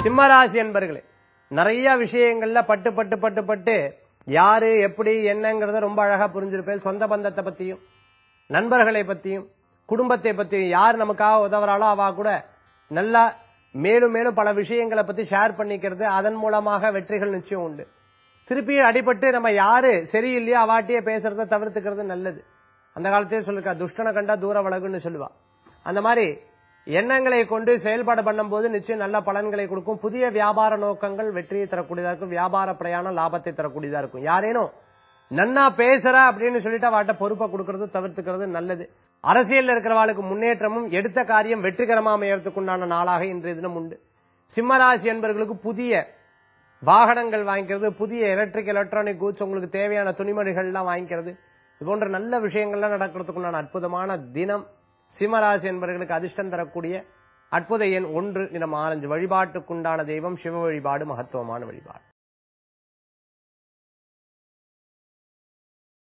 சிம்மராசி என்பர்களே நிறைய விஷயங்கள்ல பட்டு பட்டு பட்டு பட்டு யாரு எப்படி என்னங்கறத ரொம்ப அழகா புரிஞ்சிருப்பேன் சொந்த பந்தத்தை பத்தியும் நண்பர்களை பத்தியும் குடும்பத்தை பத்தியும் யார் நமக்காக உதவுறாளோ அவ கூட நல்லா மேலும் மேலும் பல விஷயங்களை பத்தி ஷேர் பண்ணிக்கிறது அதன் மூலமாக வெற்றிகள் நிச்சயம் உண்டு திருப்பி அடிபட்டு நம்ம யாரு சரியில்லையோ அவாட்டியே பேசுறத தவிர்த்துக்கிறது நல்லது அந்த காலத்திலே சொல்லிருக்கா துஷ்டனை கண்டா தூர வழகுன்னு சொல்லுவா அந்த மாதிரி எண்ணங்களை கொண்டு செயல்பாடு பண்ணும்போது நிச்சயம் நல்ல பலன்களை கொடுக்கும் புதிய வியாபார நோக்கங்கள் வெற்றியை தரக்கூடியதா இருக்கும் வியாபார பிரயாணம் லாபத்தை தரக்கூடியதா இருக்கும் யாரேனும் நன்னா பேசுற அப்படின்னு சொல்லிட்டு அவட்ட பொறுப்பை கொடுக்கறது தவிர்த்துக்கிறது நல்லது அரசியல்ல இருக்கிறவாளுக்கு முன்னேற்றமும் எடுத்த காரியம் வெற்றிகரமா அமையறதுக்கு உண்டான நாளாக இன்றைய தினம் உண்டு சிம்மராசி என்பவர்களுக்கு புதிய வாகனங்கள் வாங்கிக்கிறது புதிய எலக்ட்ரிக் எலக்ட்ரானிக் கூட்ஸ் உங்களுக்கு தேவையான துணிமணிகள் எல்லாம் வாங்கிக்கிறது இது போன்ற நல்ல விஷயங்கள்லாம் நடக்கிறதுக்குண்டான அற்புதமான தினம் சிம்மராசி என்பவர்களுக்கு அதிர்ஷ்டம் தரக்கூடிய அற்புத எண் ஒன்று நிறம் ஆரஞ்சு வழிபாட்டுக்குண்டான தெய்வம் சிவ வழிபாடு மகத்துவமான வழிபாடு